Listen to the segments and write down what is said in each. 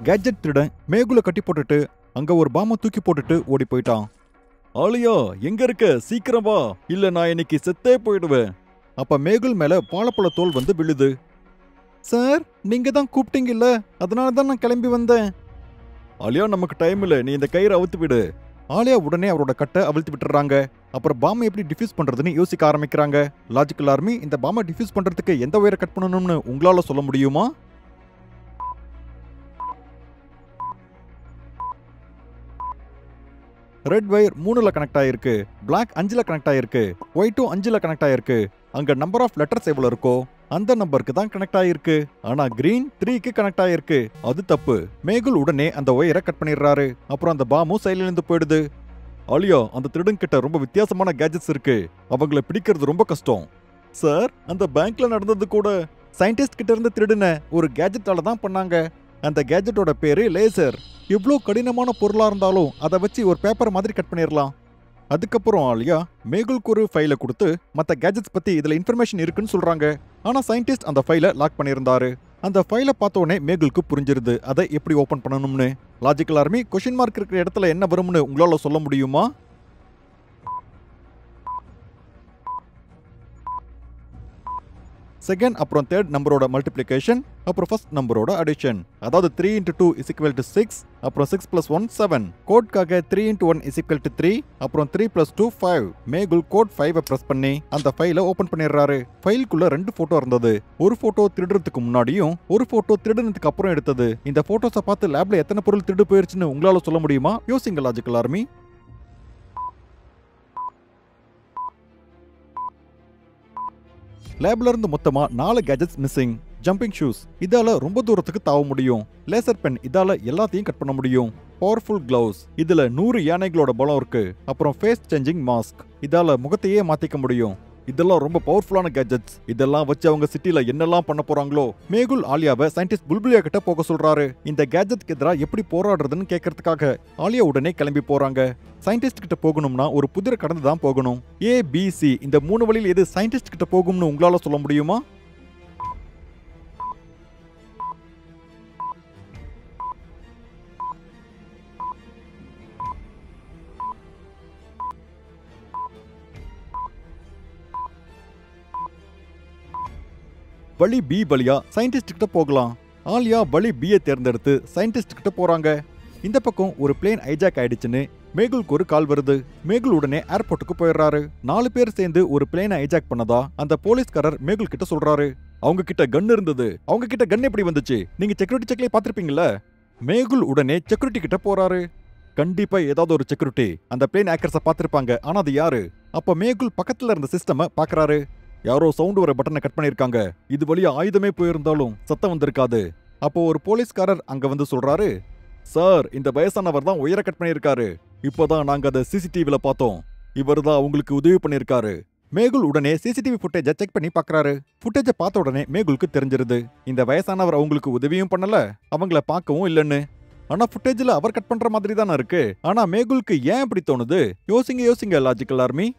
gadget திருடன் மேகுல கட்டி போட்டுட்டு அங்க ஒரு பாம்பை தூக்கி போட்டுட்டு ஓடி போயிட்டான் ஆலியா எங்க இருக்க சீக்கிரம் வா இல்ல நான் இன்னைக்கு செத்தே போயிடுவேன் அப்ப மேகுல் மேல வாழைப்பழ தோல் வந்து விழுது சார் நீங்க தான் கூப்பிட்டீங்கல்ல அதனால தான் நான் கிளம்பி வந்தேன் ஆலியா நமக்கு டைம் இல்ல நீ இந்த கயிறை அவுத்து விடு ஆலியா உடனே அவரோட கட்டை அவிழ்த்து விட்டுறாங்க அப்புறம் பாம்பை எப்படி டிஃப்யூஸ் பண்றதுன்னு யோசிக்க ஆரம்பிக்கிறாங்க லாஜிக்கல் ஆர்மி இந்த பாம்பை டிஃப்யூஸ் பண்றதுக்கு எந்த ஒயரை கட் பண்ணணும்னு உங்களால சொல்ல முடியுமா ரெட் வயர் மூணுல கனெக்ட் ஆயிருக்கு Black அஞ்சுல கனெக்ட் ஆயிருக்கு ஒயிட்டும் அஞ்சுல கனெக்ட் ஆயிருக்கு அங்க நம்பர் ஆஃப் லெட்டர்ஸ் எவ்வளவு இருக்கோ அந்த நம்பருக்கு தான் கனெக்ட் ஆயிருக்கு ஆனா கிரீன் த்ரீக்கு கனெக்ட் ஆயிருக்கு அது தப்பு மேகுல் உடனே அந்த ஒயரை கட் பண்ணிடுறாரு அப்புறம் அந்த பாமும் சைலிருந்து போயிடுது ஆலியா அந்த திருடன் கிட்ட ரொம்ப வித்தியாசமான கேஜெட்ஸ் இருக்கு அவங்கள பிடிக்கிறது ரொம்ப கஷ்டம் சார் அந்த பேங்க்ல நடந்தது கூட சயின்டிஸ்ட் கிட்ட இருந்து திருடுன ஒரு கேஜெட்டால தான் பண்ணாங்க அந்த கேஜெட்டோட பேரு லேசர் எவ்வளோ கடினமான பொருளா இருந்தாலும் அதை வச்சு ஒரு பேப்பர் மாதிரி கட் பண்ணிடலாம் அதுக்கப்புறம் ஆலியா மேகுல்க்கு ஒரு ஃபைலை கொடுத்து மற்ற கேஜெட்ஸ் பத்தி இதுல இன்ஃபர்மேஷன் இருக்குன்னு சொல்றாங்க ஆனா சயின்டிஸ்ட் அந்த ஃபைலை லாக் பண்ணியிருந்தாரு அந்த ஃபைலை பார்த்த உடனே மேகுலுக்கு புரிஞ்சிருது அதை எப்படி ஓபன் பண்ணணும்னு லாஜிக்கல் ஆர்மி கொஷின் மார்க் இருக்கிற இடத்துல என்ன வரும்னு உங்களால சொல்ல முடியுமா செகண்ட் அப்புறம் தேர்ட் நம்பரோட மல்டிப்ளிகேஷன் அப்புறம் ஃபர்ஸ்ட் நம்பரோட அடிஷன் அதாவது three into two is equal to six அப்புறம் சிக்ஸ் பிளஸ் ஒன் செவன் கோட்காக three into one is equal to three அப்புறம் three plus two five Mehul code ஃபைவை ப்ரெஸ் பண்ணி அந்த ஃபைலை ஓப்பன் பண்ணிடுறாரு ஃபைலுக்குள்ள ரெண்டு ஃபோட்டோ இருந்தது ஒரு ஃபோட்டோ திருடுறதுக்கு முன்னாடியும் ஒரு ஃபோட்டோ திருடுனதுக்கு அப்புறம் எடுத்தது இந்த ஃபோட்டோஸை பார்த்து லேப்ல எத்தனை பொருள் திருடு போயிருச்சுன்னு உங்களால சொல்ல முடியுமா யோசிங்க லாஜிக்கல் ஆர்மி லேப்ல இருந்து மொத்தமா நாலு கேஜெட்ஸ் மிஸ்ஸிங் ஜம்பிங் ஷூஸ் இதால ரொம்ப தூரத்துக்கு தாவ முடியும் லேசர் பென் இதால எல்லாத்தையும் கட் பண்ண முடியும் பவர்ஃபுல் கிளவுஸ் இதுல நூறு யானைகளோட பலம் இருக்கு அப்புறம் ஃபேஸ் சேஞ்சிங் மாஸ்க் இதால முகத்தையே மாத்திக்க முடியும் இதெல்லாம் ரொம்ப பவர்ஃபுல்லான கேஜெட்ஸ் இதெல்லாம் வச்சு அவங்க சிட்டில என்னெல்லாம் பண்ண போறாங்களோ மேகுல் ஆலியாவை சயின்டிஸ்ட் புல்புலியா கிட்ட போக சொல்றாரு இந்த கேஜெட்க்கு எதிராக எப்படி போராடுறதுன்னு கேட்கறதுக்காக ஆலியா உடனே கிளம்பி போறாங்க சயின்டிஸ்ட் கிட்ட போகணும்னா ஒரு புதிரை கடந்து தான் போகணும் ஏ பி சி இந்த மூணு வழியில் எது சயின்டிஸ்ட் கிட்ட போகும்னு உங்களால சொல்ல முடியுமா வழி பி வழியா சயின்டிஸ்ட் கிட்ட போகலாம் ஆலியா வழி பியை தேர்ந்தெடுத்து சயின்டிஸ்ட் கிட்ட போறாங்க இந்த பக்கம் ஒரு பிளேன் ஐஜாக் ஆயிடுச்சுன்னு மேகுலுக்கு ஒரு கால் வருது மேகுல் உடனே ஏர்போர்ட்டுக்கு போயிடுறாரு நாலு பேர் சேர்ந்து ஒரு பிளேனை ஐஜாக் பண்ணதா அந்த போலீஸ்காரர் மேகுல் கிட்ட சொல்றாரு அவங்க கிட்ட கன் இருந்தது அவங்க கிட்ட கன் எப்படி வந்துச்சு நீங்க செக்யூரிட்டி செக்லயே பாத்திருப்பீங்கல்ல மேகுல் உடனே செக்யூரிட்டி கிட்ட போறாரு கண்டிப்பா ஏதாவது ஒரு செக்யூரிட்டி அந்த பிளேன் ஆக்கர்ஸ பாத்திருப்பாங்க ஆனா அது யாரு அப்ப மேகுல் பக்கத்துல இருந்த சிஸ்டம பாக்குறாரு யாரோ சவுண்ட் வர பட்டனை கட் பண்ணிருக்காங்க இது வழியா ஆயுதமே போயிருந்தாலும் சத்தம் வந்திருக்காது அப்போ ஒரு போலீஸ்காரர் அங்க வந்து சொல்றாரு சார் இந்த வயசானவர் தான் உயர கட் பண்ணியிருக்காரு இப்போதான் நாங்க அதை சிசிடிவில பார்த்தோம் இவர் தான் உங்களுக்கு உதவி பண்ணியிருக்காரு மேகுல் உடனே சிசிடிவி ஃபுட்டேஜை செக் பண்ணி பார்க்கறாரு ஃபுட்டேஜை பார்த்த உடனே மேகுலுக்கு தெரிஞ்சிருது இந்த வயசானவர் அவங்களுக்கு உதவியும் பண்ணல அவங்கள பார்க்கவும் இல்லைன்னு ஆனா ஃபுட்டேஜ்ல அவர் கட் பண்ற மாதிரி தானே இருக்கு ஆனா மேகுலுக்கு ஏன் இப்படி தோணுது யோசிங்க யோசிங்க லாஜிக்கல் ஆர்மி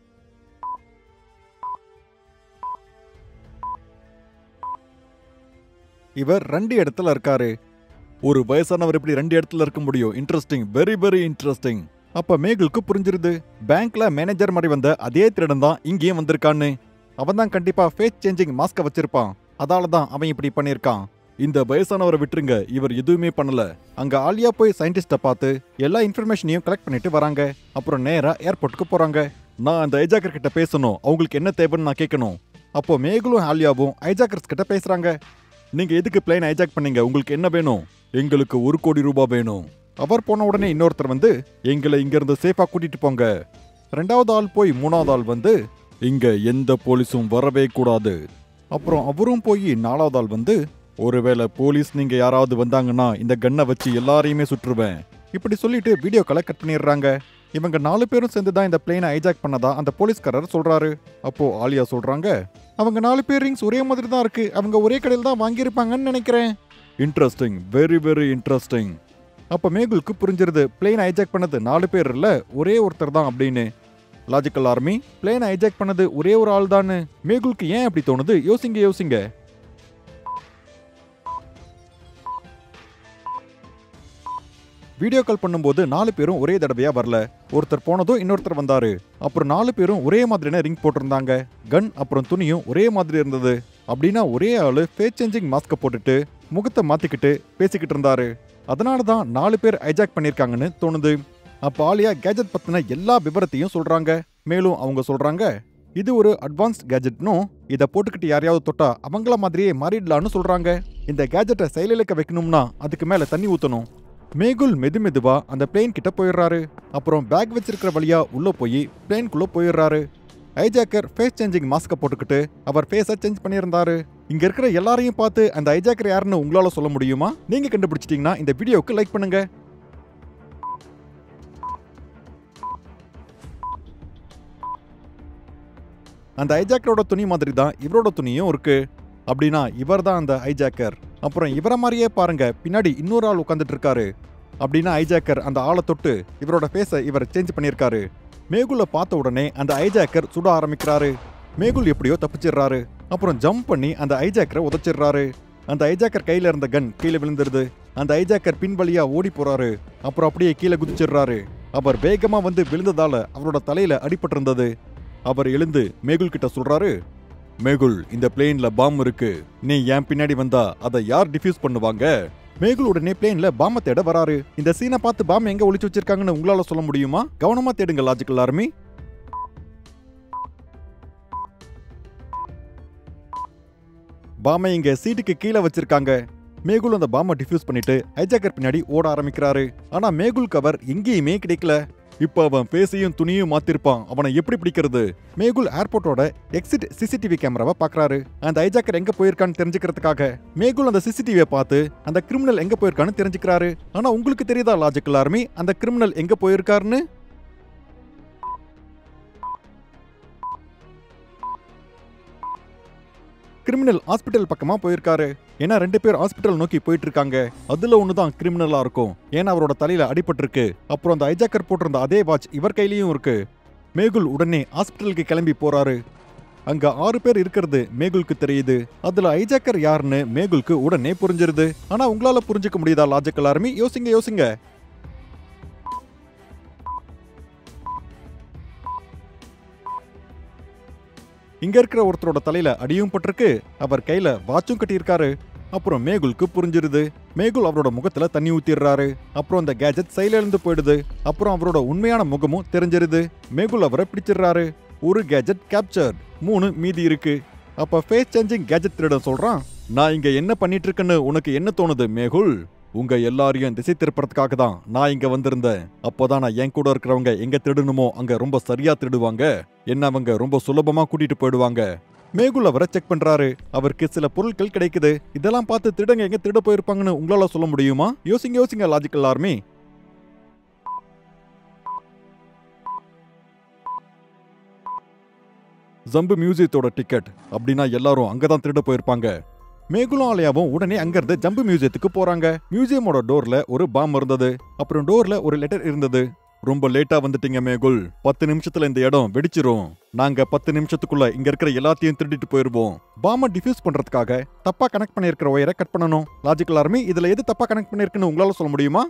இவர் ரெண்டு இடத்துல இருக்காரு ஒரு வயசானவர் எப்படி ரெண்டு இடத்துல இருக்க முடியும் இன்ட்ரெஸ்டிங் வெரி வெரி இன்ட்ரெஸ்டிங் அப்ப மேகுலுக்கு புரிஞ்சிருது பேங்க்ல மேனேஜர் மாதிரி வந்த அதே திருடன் தான் இங்கேயும் வந்திருக்கான்னு அவன் தான் கண்டிப்பா ஃபேஸ் சேஞ்சிங் மாஸ்க வச்சிருப்பான் அதால தான் அவன் இப்படி பண்ணியிருக்கான் இந்த வயசானவரை விட்டுருங்க இவர் எதுவுமே பண்ணல அங்க ஆலியா போய் சயின்டிஸ்ட பார்த்து எல்லா இன்ஃபர்மேஷனையும் கலெக்ட் பண்ணிட்டு வராங்க அப்புறம் நேரா ஏர்போர்ட்டுக்கு போறாங்க நான் அந்த ஐஜாக்கர் கிட்ட பேசணும் அவங்களுக்கு என்ன தேவைன்னு நான் கேட்கணும் அப்போ மேகுலும் ஆலியாவும் ஐஜாக்கர்ஸ் கிட்ட பேசுறாங்க நீங்க எதுக்கு பிளைன் ஐஜாக் பண்ணீங்க உங்களுக்கு என்ன வேணும் எங்களுக்கு ஒரு கோடி ரூபாய் வேணும் அவர் போன உடனே இன்னொருத்தர் வந்து எங்களை இங்க இருந்து சேஃபா கூட்டிட்டு போங்க ரெண்டாவது ஆள் போய் மூணாவது ஆள் வந்து இங்க எந்த போலீஸும் வரவே கூடாது அப்புறம் அவரும் போய் நாலாவது ஆள் வந்து ஒருவேளை போலீஸ் நீங்க யாராவது வந்தாங்கன்னா இந்த கன்னை வச்சு எல்லாரையுமே சுற்றுவேன் இப்படி சொல்லிட்டு வீடியோ காலை கட் பண்ணிடுறாங்க இவங்க நாலு பேரும் சேர்ந்து தான் இந்த பிளேனை ஐஜாக் பண்ணதா அந்த போலீஸ்காரர் சொல்றாரு அப்போ ஆலியா சொல்றாங்க அவங்க நாலு பேர் ரிங்ஸ் ஒரே மாதிரி தான் இருக்கு அவங்க ஒரே கடையில் தான் வாங்கியிருப்பாங்கன்னு நினைக்கிறேன் இன்ட்ரெஸ்டிங் வெரி வெரி இன்ட்ரெஸ்டிங் அப்ப மேகுலுக்கு புரிஞ்சிருது பிளேன் ஹைஜாக் பண்ணது நாலு பேர் இல்ல ஒரே ஒருத்தர் தான் அப்படின்னு லாஜிக்கல் ஆர்மி பிளேன் ஹைஜாக் பண்ணது ஒரே ஒரு ஆள் தான் மேகுலுக்கு ஏன் அப்படி தோணுது யோசிங்க யோசிங்க வீடியோ கால் பண்ணும்போது நாலு பேரும் ஒரே தடவையா வரல ஒருத்தர் போனதும் இன்னொருத்தர் வந்தாரு அப்புறம் நாலு பேரும் ஒரே மாதிரியான ரிங் போட்டிருந்தாங்க கன் அப்புறம் துணியும் ஒரே மாதிரி இருந்தது அப்படின்னா ஒரே ஆளு ஃபேஸ் சேஞ்சிங் மாஸ்க போட்டுட்டு முகத்தை மாத்திக்கிட்டு பேசிக்கிட்டு இருந்தாரு அதனால தான் நாலு பேர் ஐஜாக் பண்ணிருக்காங்கன்னு தோணுது அப்ப ஆலியா கேஜெட் பத்தின எல்லா விவரத்தையும் சொல்றாங்க மேலும் அவங்க சொல்றாங்க இது ஒரு அட்வான்ஸ்ட் கேஜெட்னும் இதை போட்டுக்கிட்டு யாரையாவது தொட்டா அவங்கள மாதிரியே மாறிடலான்னு சொல்றாங்க இந்த கேஜெட்டை செயலிழக்க வைக்கணும்னா அதுக்கு மேல தண்ணி ஊத்தணும் மேகுல் மெது மெதுவா அந்த பிளேன் கிட்ட போயிடுறாரு அப்புறம் பேக் வச்சிருக்கிற வழியா உள்ள போய் பிளேன்குள்ள போயிடுறாரு ஐஜாக்கர் ஃபேஸ் சேஞ்சிங் மாஸ்க போட்டுக்கிட்டு அவர் ஃபேஸை சேஞ்ச் பண்ணியிருந்தாரு இங்க இருக்கிற எல்லாரையும் பார்த்து அந்த ஐஜாக்கர் யாருன்னு உங்களால சொல்ல முடியுமா நீங்க கண்டுபிடிச்சிட்டீங்கன்னா இந்த வீடியோவுக்கு லைக் பண்ணுங்க அந்த ஐஜாக்கரோட துணி மாதிரி தான் இவரோட துணியும் இருக்கு அப்படின்னா இவர் தான் அந்த ஐஜாக்கர் அப்புறம் இவரை மாதிரியே பாருங்க பின்னாடி இன்னொரு ஆள் உட்காந்துட்டு இருக்காரு அப்படின்னா ஐஜாக்கர் அந்த ஆளை தொட்டு இவரோட ஃபேஸை இவர் சேஞ்ச் பண்ணியிருக்காரு மேகுல பார்த்த உடனே அந்த ஐஜாக்கர் சுட ஆரம்பிக்கிறாரு மேகுல் எப்படியோ தப்பிச்சிடுறாரு அப்புறம் ஜம்ப் பண்ணி அந்த ஐஜாக்கரை உதைச்சிடுறாரு அந்த ஐஜாக்கர் கையில இருந்த கன் கீழே விழுந்துருது அந்த ஐஜாக்கர் பின்வழியா ஓடி போறாரு அப்புறம் அப்படியே கீழே குதிச்சிடுறாரு அவர் வேகமா வந்து விழுந்ததால அவரோட தலையில அடிபட்டிருந்தது அவர் எழுந்து மேகுல் கிட்ட சொல்றாரு மேகுல் இந்த பிளேன்ல பாம் இருக்கு நீ ஏன் பின்னாடி வந்தா அதை யார் டிஃப்யூஸ் பண்ணுவாங்க மேகுல் உடனே பிளேன்ல பாம்ப தேட வராரு இந்த சீனை பார்த்து பாம் எங்க ஒளிச்சு வச்சிருக்காங்கன்னு உங்களால சொல்ல முடியுமா கவனமா தேடுங்க லாஜிக்கல் ஆர்மி பாமை இங்க சீட்டுக்கு கீழே வச்சிருக்காங்க மேகுல் அந்த பாம்பை டிஃப்யூஸ் பண்ணிட்டு ஐஜாக்கர் பின்னாடி ஓட ஆரம்பிக்கிறாரு ஆனா மேகுல் கவர் எங்கேயுமே கிடைக்கல இப்போ அவன் பேசியும் துணியும் மாத்திருப்பான் அவனை எப்படி பிடிக்கிறது மேகுல் ஏர்போர்ட்டோட எக்ஸிட் சிசிடிவி கேமராவை பார்க்கறாரு அந்த ஐஜாக்கர் எங்க போயிருக்கான்னு தெரிஞ்சுக்கிறதுக்காக மேகுல் அந்த சிசிடிவியை பார்த்து அந்த கிரிமினல் எங்க போயிருக்கான்னு தெரிஞ்சுக்கிறாரு ஆனா உங்களுக்கு தெரியுதா லாஜிக்கல் ஆர்மி அந்த கிரிமினல் எங்க போயிருக்காருன்னு கிரிமினல் ஹாஸ்பிட்டல் பக்கமா போயிருக்காரு ஏன்னா ரெண்டு பேர் ஹாஸ்பிட்டல் நோக்கி போயிட்டு இருக்காங்க அதுல ஒன்று தான் கிரிமினலா இருக்கும் ஏன்னா அவரோட தலையில அடிபட்டிருக்கு அப்புறம் அந்த ஐஜாக்கர் போட்டிருந்த அதே வாட்ச் இவர் கையிலயும் இருக்கு மேகுல் உடனே ஹாஸ்பிட்டலுக்கு கிளம்பி போறாரு அங்க ஆறு பேர் இருக்கிறது மேகுலுக்கு தெரியுது அதுல ஐஜாக்கர் யாருன்னு மேகுலுக்கு உடனே புரிஞ்சிருது ஆனா உங்களால புரிஞ்சுக்க முடியுதா லாஜிக்கல் ஆர்மி யோசிங்க யோசிங்க இங்க இருக்கிற ஒருத்தரோட தலையில அடியும் பட்டிருக்கு அவர் கையில வாட்சும் கட்டியிருக்காரு அப்புறம் மேகுலுக்கு புரிஞ்சிருது மேகுல் அவரோட முகத்துல தண்ணி ஊத்திடுறாரு அப்புறம் அந்த கேஜெட் செயலிழந்து போயிடுது அப்புறம் அவரோட உண்மையான முகமும் தெரிஞ்சிருது மேகுல் அவரை பிடிச்சிடுறாரு ஒரு கேஜெட் கேப்சர் மூணு மீதி இருக்கு அப்ப ஃபேஸ் சேஞ்சிங் கேஜெட் திருடன் சொல்றான் நான் இங்க என்ன பண்ணிட்டு இருக்கேன்னு உனக்கு என்ன தோணுது மேகுல் உங்க எல்லாரையும் திசை திருப்புறதுக்காக தான் நான் இங்க வந்திருந்தேன் அப்போதான் நான் என் கூட இருக்கிறவங்க எங்க திருடணுமோ அங்க ரொம்ப சரியா திருடுவாங்க என்ன அவங்க ரொம்ப சுலபமா கூட்டிட்டு போயிடுவாங்க மேகுல் அவரை செக் பண்றாரு அவருக்கு சில பொருட்கள் கிடைக்குது இதெல்லாம் பார்த்து திருடங்க எங்க திருட போயிருப்பாங்கன்னு உங்களால சொல்ல முடியுமா யோசிங்க யோசிங்க லாஜிக்கல் ஆர்மி ஜம்பு மியூசியத்தோட டிக்கெட் அப்படின்னா எல்லாரும் அங்கதான் திருட போயிருப்பாங்க மேகுலும் ஆலயாவும் உடனே அங்கிருந்து ஜம்பு மியூசியத்துக்கு போறாங்க மியூசியமோட டோர்ல ஒரு பாம் இருந்தது அப்புறம் டோர்ல ஒரு லெட்டர் இருந்தது ரொம்ப லேட்டா வந்துட்டீங்க மேகுல் பத்து நிமிஷத்துல இந்த இடம் வெடிச்சிரும் நாங்க பத்து நிமிஷத்துக்குள்ள இங்க இருக்கிற எல்லாத்தையும் திருடிட்டு போயிருவோம் பாம்பை டிஃப்யூஸ் பண்றதுக்காக தப்பா கனெக்ட் பண்ணியிருக்கிற ஒயரை கட் பண்ணணும் லாஜிக்கல் ஆர்மி இதுல எது தப்பா கனெக்ட் பண்ணிருக்குன்னு உங்களால சொல்ல முடியுமா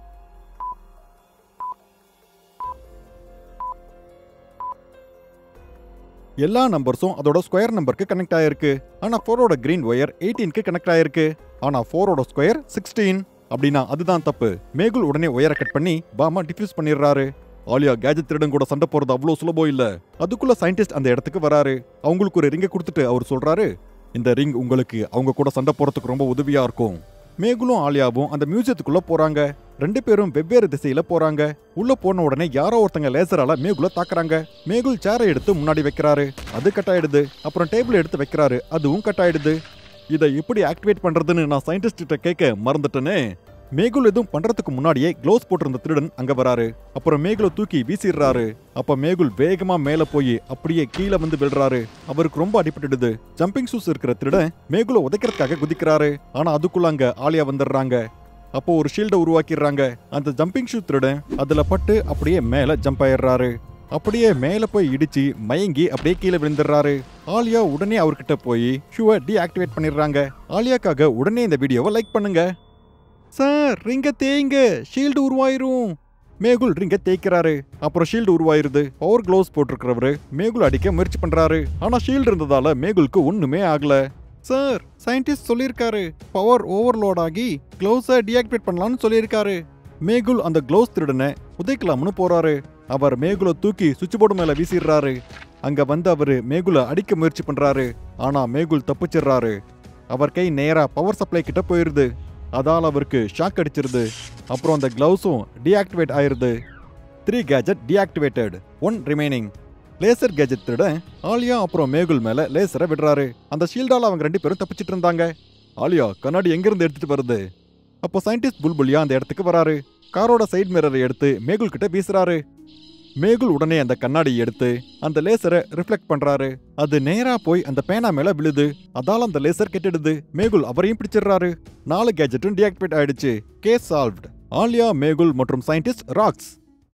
எல்லா நம்பர்ஸும் அதோட ஸ்கொயர் நம்பருக்கு கனெக்ட் ஆயிருக்கு ஆனா ஃபோரோட கிரீன் ஒயர் எயிட்டீனுக்கு கனெக்ட் ஆயிருக்கு ஆனா ஃபோரோட ஸ்கொயர் சிக்ஸ்டீன் அப்படின்னா அதுதான் தப்பு மேகுல் உடனே ஒயரை கட் பண்ணி பாமா டிஃப்யூஸ் பண்ணிடுறாரு ஆலியா கேஜெட் திருடன் கூட சண்டை போறது அவ்வளோ சுலபம் இல்ல அதுக்குள்ள சயின்டிஸ்ட் அந்த இடத்துக்கு வராரு அவங்களுக்கு ஒரு ரிங்கை கொடுத்துட்டு அவர் சொல்றாரு இந்த ரிங் உங்களுக்கு அவங்க கூட சண்டை போறதுக்கு ரொம்ப உதவியா இருக்கும் மேகுலும் ஆலியாவும் அந்த மியூசியத்துக்குள்ள போறாங்க ரெண்டு பேரும் வெவ்வேறு திசையில போறாங்க உள்ள போன உடனே யாரோ ஒருத்தங்க லேசரால மேகுல தாக்குறாங்க மேகுல் சேரை எடுத்து முன்னாடி வைக்கிறாரு அது கட் ஆயிடுது அப்புறம் டேபிள் எடுத்து வைக்கிறாரு அதுவும் கட் ஆயிடுது இதை எப்படி ஆக்டிவேட் பண்றதுன்னு நான் சயின்டிஸ்ட் கிட்ட கேட்க மறந்துட்டேனே மேகுல் எதுவும் பண்றதுக்கு முன்னாடியே க்ளோஸ் போட்டிருந்த திருடன் அங்க வராரு அப்புறம் மேகுல தூக்கி வீசிடுறாரு அப்ப மேகுல் வேகமா மேல போய் அப்படியே கீழே வந்து விழுறாரு அவருக்கு ரொம்ப அடிபட்டுடுது ஜம்பிங் ஷூஸ் இருக்கிற திருடன் மேகுல உதைக்கிறதுக்காக குதிக்கிறாரு ஆனா அதுக்குள்ள அங்க ஆலியா வந்துடுறாங்க அப்போ ஒரு ஷீல்டை உருவாக்கிடுறாங்க அந்த ஜம்பிங் ஷூ திருடன் அதுல பட்டு அப்படியே மேல ஜம்ப் ஆயிடுறாரு அப்படியே மேல போய் இடிச்சு மயங்கி அப்படியே கீழே விழுந்துடுறாரு ஆலியா உடனே அவர்கிட்ட போய் ஷூவை டீஆக்டிவேட் பண்ணிடுறாங்க ஆலியாக்காக உடனே இந்த வீடியோவை லைக் பண்ணுங்க சார் ரிங்க தேய்ங்க ஷீல்டு உருவாயிரும் மேகுல் ரிங்க தேய்க்கிறாரு அப்புறம் ஷீல்டு உருவாயிருது பவர் க்ளோவ்ஸ் போட்டிருக்கிறவரு மேகுல் அடிக்க முயற்சி பண்றாரு ஆனா ஷீல்டு இருந்ததால மேகுலுக்கு ஒண்ணுமே ஆகல சார் சயின்டிஸ்ட் சொல்லியிருக்காரு பவர் ஓவர்லோட் ஆகி க்ளவுஸை டீஆக்டிவேட் பண்ணலாம்னு சொல்லியிருக்காரு மேகுல் அந்த க்ளவுஸ் திருடனை உதைக்கலாம்னு போறாரு அவர் மேகுலை தூக்கி சுவிட்ச் போர்டு மேல வீசிடுறாரு அங்க வந்து அவரு மேகுலை அடிக்க முயற்சி பண்றாரு ஆனா மேகுல் தப்பிச்சிடுறாரு அவர் கை நேரா பவர் சப்ளை கிட்ட போயிருது அதால் அவருக்கு ஷாக் அடிச்சிருது அப்புறம் அந்த கிளவுஸும் டீஆக்டிவேட் ஆயிருது three gadget deactivated one remaining laser gadget திருட ஆலியா அப்புறம் மேகுல் மேல லேசரை விடுறாரு அந்த ஷீல்டால அவங்க ரெண்டு பேரும் தப்பிச்சிட்டு இருந்தாங்க ஆலியா கண்ணாடி எங்கிருந்து எடுத்துட்டு வருது அப்போ சயின்டிஸ்ட் புல்புலியா அந்த இடத்துக்கு வராரு காரோட சைடு மிரரை எடுத்து மேகுல் கிட்ட வீசுறாரு மேகுல் உடனே அந்த கண்ணாடியை எடுத்து அந்த லேசரை ரிஃப்ளெக்ட் பண்றாரு அது நேரா போய் அந்த பேனா மேல விழுது அதால அந்த லேசர் கெட்டிடுது மேகுல் அவரையும் பிடிச்சிடுறாரு நாலு கேஜெட்டும் டீஆக்டிவேட் ஆயிடுச்சு கேஸ் சால்வ்ட் ஆலியா மேகுல் மற்றும் சயின்டிஸ்ட் ராக்ஸ்